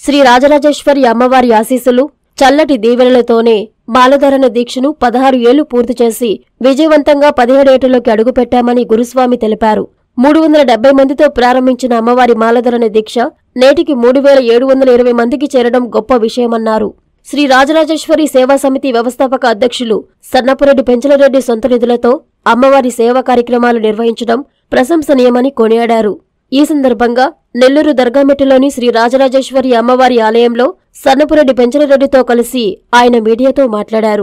శ్రీ రాజరాజేశ్వరి అమ్మవారి ఆశీస్సులు చల్లటి దీవెనలతోనే మాలధారణ దీక్షను పదహారు ఏళ్లు పూర్తి చేసి విజయవంతంగా పదిహేడేటలోకి అడుగుపెట్టామని గురుస్వామి తెలిపారు మూడు వందల డెబ్బై మందితో ప్రారంభించిన అమ్మవారి మాలధరణ దీక్ష నేటికి మూడు వేల ఏడు వందల ఇరవై మందికి చేరడం గొప్ప విషయమన్నారు శ్రీ రాజరాజేశ్వరి సేవా సమితి వ్యవస్థాపక అధ్యక్షులు సన్నపురెడ్డి పెంచలరెడ్డి సొంత నిధులతో అమ్మవారి సేవా కార్యక్రమాలు నిర్వహించడం ప్రశంసనీయమని కొనియాడారు ఈ సందర్భంగా నెల్లూరు దర్గామెట్టులోని శ్రీ రాజరాజేశ్వరి అమ్మవారి ఆలయంలో సన్నపురెడ్డి పెంచలరెడ్డితో కలిసి ఆయన మీడియాతో మాట్లాడారు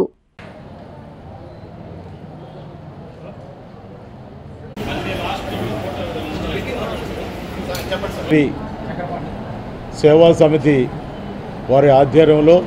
శ్రీ సేవా సమితి వారి ఆధ్వర్యంలో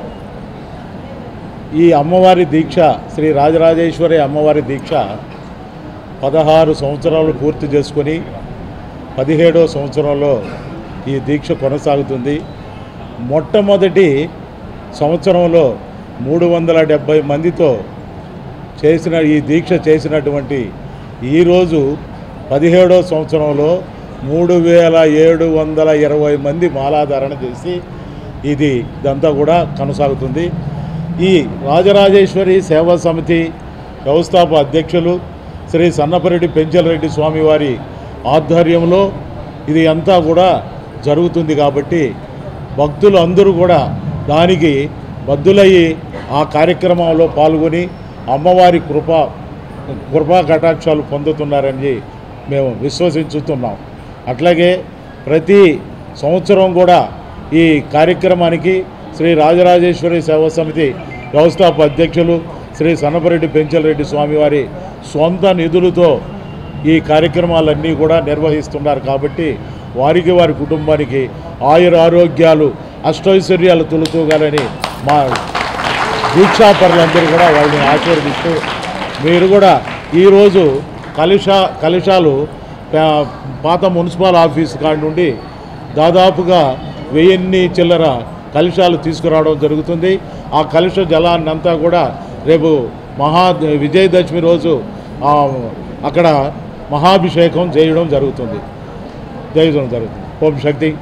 ఈ అమ్మవారి దీక్ష శ్రీ రాజరాజేశ్వరి అమ్మవారి దీక్ష పదహారు సంవత్సరాలు పూర్తి చేసుకొని పదిహేడో సంవత్సరంలో ఈ దీక్ష కొనసాగుతుంది మొట్టమొదటి సంవత్సరంలో మూడు వందల డెబ్భై మందితో చేసిన ఈ దీక్ష చేసినటువంటి ఈరోజు పదిహేడో సంవత్సరంలో మూడు వేల ఏడు వందల ఇరవై మంది మాలాధారణ చేసి ఇది ఇదంతా కూడా కొనసాగుతుంది ఈ రాజరాజేశ్వరి సేవా సమితి వ్యవస్థాపక అధ్యక్షులు శ్రీ సన్నపరెడ్డి పెంచలరెడ్డి స్వామివారి ఆధ్వర్యంలో ఇది అంతా కూడా జరుగుతుంది కాబట్టి భక్తులు అందరూ కూడా దానికి బద్దులయ్యి ఆ కార్యక్రమంలో పాల్గొని అమ్మవారి కృప కృపా కటాక్షాలు పొందుతున్నారని మేము విశ్వసించుతున్నాం అట్లాగే ప్రతి సంవత్సరం కూడా ఈ కార్యక్రమానికి శ్రీ రాజరాజేశ్వరి సేవా సమితి వ్యవస్థాపక అధ్యక్షులు శ్రీ సన్నపరెడ్డి పెంచలరెడ్డి స్వామివారి సొంత నిధులతో ఈ కార్యక్రమాలన్నీ కూడా నిర్వహిస్తున్నారు కాబట్టి వారికి వారి కుటుంబానికి ఆయుర ఆరోగ్యాలు అష్టైశ్వర్యాలు తొలుతూగాలని మా దీక్షాపరులందరూ కూడా వాళ్ళని ఆశీర్వదిస్తూ మీరు కూడా ఈరోజు కలుష కలుషాలు పా- పాత మున్సిపల్ ఆఫీస్ కాడి నుండి దాదాపుగా వెయ్యిన్ని చిల్లర కలుషాలు తీసుకురావడం జరుగుతుంది ఆ కలుష జలాన్ని అంతా కూడా రేపు మహా విజయదశమి రోజు ఆ, అక్కడ మహాభిషేకం చేయడం జరుగుతుంది చేయడం జరుగుతుంది ఓం శక్తి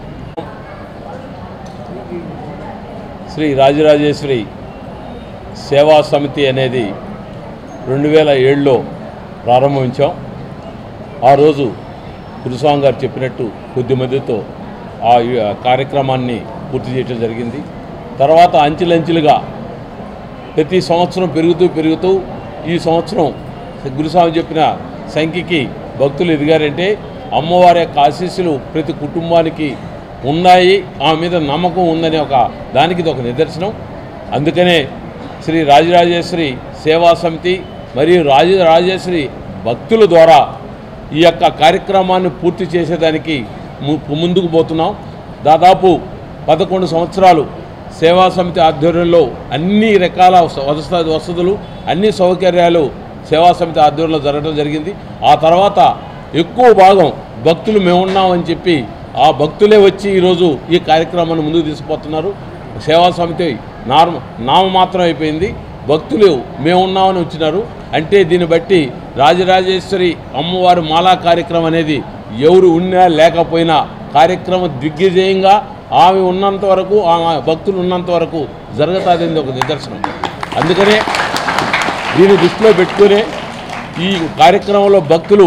శ్రీ రాజరాజేశ్వరి సేవా సమితి అనేది రెండు వేల ఏడులో ప్రారంభించాం ఆ రోజు గురుస్వామి గారు చెప్పినట్టు కొద్ది మందితో ఆ య- కార్యక్రమాన్ని పూర్తి చేయడం జరిగింది తర్వాత అంచెలంచెలుగా ప్రతి సంవత్సరం పెరుగుతూ పెరుగుతూ ఈ సంవత్సరం గురుస్వామి చెప్పిన సంఖ్యకి భక్తులు ఎదిగారంటే అమ్మవారి యొక్క ఆశీస్సులు ప్రతి కుటుంబానికి ఉన్నాయి ఆ మీద నమ్మకం ఉందనే ఒక దానికి ఇది ఒక నిదర్శనం అందుకనే శ్రీ రాజరాజేశ్వరి సేవా సమితి మరియు రాజరాజేశ్వరి భక్తుల ద్వారా ఈ యొక్క కార్యక్రమాన్ని పూర్తి చేసేదానికి ము- ముందుకు పోతున్నాం దాదాపు పదకొండు సంవత్సరాలు సేవా సమితి ఆధ్వర్యంలో అన్ని రకాల వస- వసత వసతులు అన్ని సౌకర్యాలు సేవా సమితి ఆధ్వర్యంలో జరగడం జరిగింది ఆ తర్వాత ఎక్కువ భాగం భక్తులు మేమున్నామని చెప్పి ఆ భక్తులే వచ్చి ఈరోజు ఈ కార్యక్రమాన్ని ముందుకు తీసుకుపోతున్నారు సేవా సమితి నార్మ నామమాత్రం అయిపోయింది భక్తులు మేమున్నామని వచ్చినారు అంటే దీన్ని బట్టి రాజరాజేశ్వరి అమ్మవారి మాలా కార్యక్రమం అనేది ఎవరు ఉన్నా లేకపోయినా కార్యక్రమం దిగ్విజయంగా ఆమె ఉన్నంత వరకు ఆమె భక్తులు ఉన్నంత వరకు జరుగుతుంది ఒక నిదర్శనం అందుకనే దీన్ని దృష్టిలో పెట్టుకునే ఈ కార్యక్రమంలో భక్తులు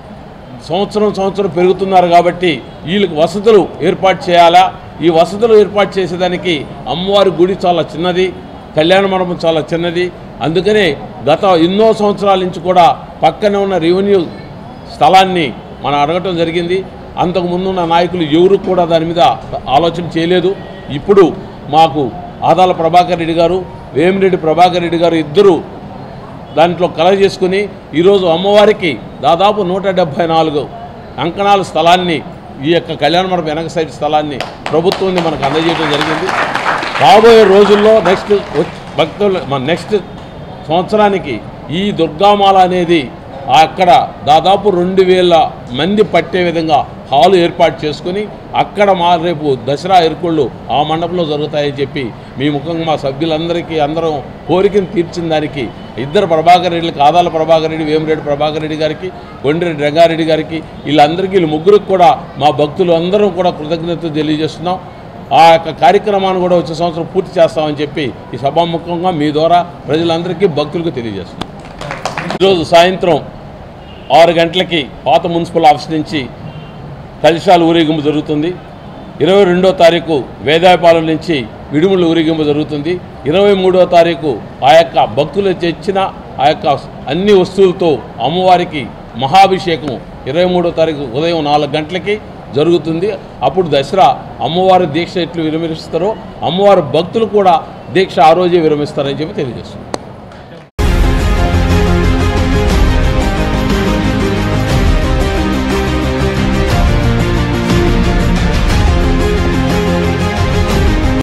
సంవత్సరం సంవత్సరం పెరుగుతున్నారు కాబట్టి వీళ్ళకి వసతులు ఏర్పాటు చేయాలా ఈ వసతులు ఏర్పాటు చేసేదానికి అమ్మవారి గుడి చాలా చిన్నది కళ్యాణ మండపం చాలా చిన్నది అందుకనే గత ఎన్నో సంవత్సరాల నుంచి కూడా పక్కనే ఉన్న రెవెన్యూ స్థలాన్ని మనం అడగటం జరిగింది అంతకు ముందున్న నాయకులు ఎవరు కూడా దాని మీద ఆలోచన చేయలేదు ఇప్పుడు మాకు ఆదాల ప్రభాకర్ రెడ్డి గారు వేమిరెడ్డి ప్రభాకర్ రెడ్డి గారు ఇద్దరు దాంట్లో కలగ చేసుకుని ఈరోజు అమ్మవారికి దాదాపు నూట డెబ్భై నాలుగు అంకణాల స్థలాన్ని ఈ యొక్క కళ్యాణ మండపం వెనక సైడ్ స్థలాన్ని ప్రభుత్వం మనకు అందజేయడం జరిగింది రాబోయే రోజుల్లో నెక్స్ట్ భక్తులు మన నెక్స్ట్ సంవత్సరానికి ఈ దుర్గామాల అనేది అక్కడ దాదాపు రెండు వేల మంది పట్టే విధంగా హాలు ఏర్పాటు చేసుకుని అక్కడ మా రేపు దసరా ఎరుకుళ్ళు ఆ మండపంలో జరుగుతాయని చెప్పి మీ ముఖంగా మా సభ్యులందరికీ అందరం కోరికను తీర్చిన దానికి ఇద్దరు ప్రభాకర్ రెడ్డికి ఆదాల ప్రభాకర్ రెడ్డి వేమిరెడ్డి ప్రభాకర్ రెడ్డి గారికి కొండిరెడ్డి రంగారెడ్డి గారికి వీళ్ళందరికీ వీళ్ళు ముగ్గురికి కూడా మా భక్తులు అందరం కూడా కృతజ్ఞతలు తెలియజేస్తున్నాం ఆ యొక్క కార్యక్రమాన్ని కూడా వచ్చే సంవత్సరం పూర్తి చేస్తామని చెప్పి ఈ సభాముఖంగా మీ ద్వారా ప్రజలందరికీ భక్తులకు తెలియజేస్తున్నాం ఈరోజు సాయంత్రం ఆరు గంటలకి పాత మున్సిపల్ ఆఫీస్ నుంచి కలశాల ఊరేగింపు జరుగుతుంది ఇరవై రెండో తారీఖు వేదాయపాలెం నుంచి విడుముల ఊరేగింపు జరుగుతుంది ఇరవై మూడో తారీఖు ఆ యొక్క భక్తులు తెచ్చిన ఆ యొక్క అన్ని వస్తువులతో అమ్మవారికి మహాభిషేకం ఇరవై మూడో తారీఖు ఉదయం నాలుగు గంటలకి జరుగుతుంది అప్పుడు దసరా అమ్మవారి దీక్ష ఎట్లు విరమిస్తారో అమ్మవారి భక్తులు కూడా దీక్ష ఆ రోజే విరమిస్తారని చెప్పి తెలియజేస్తుంది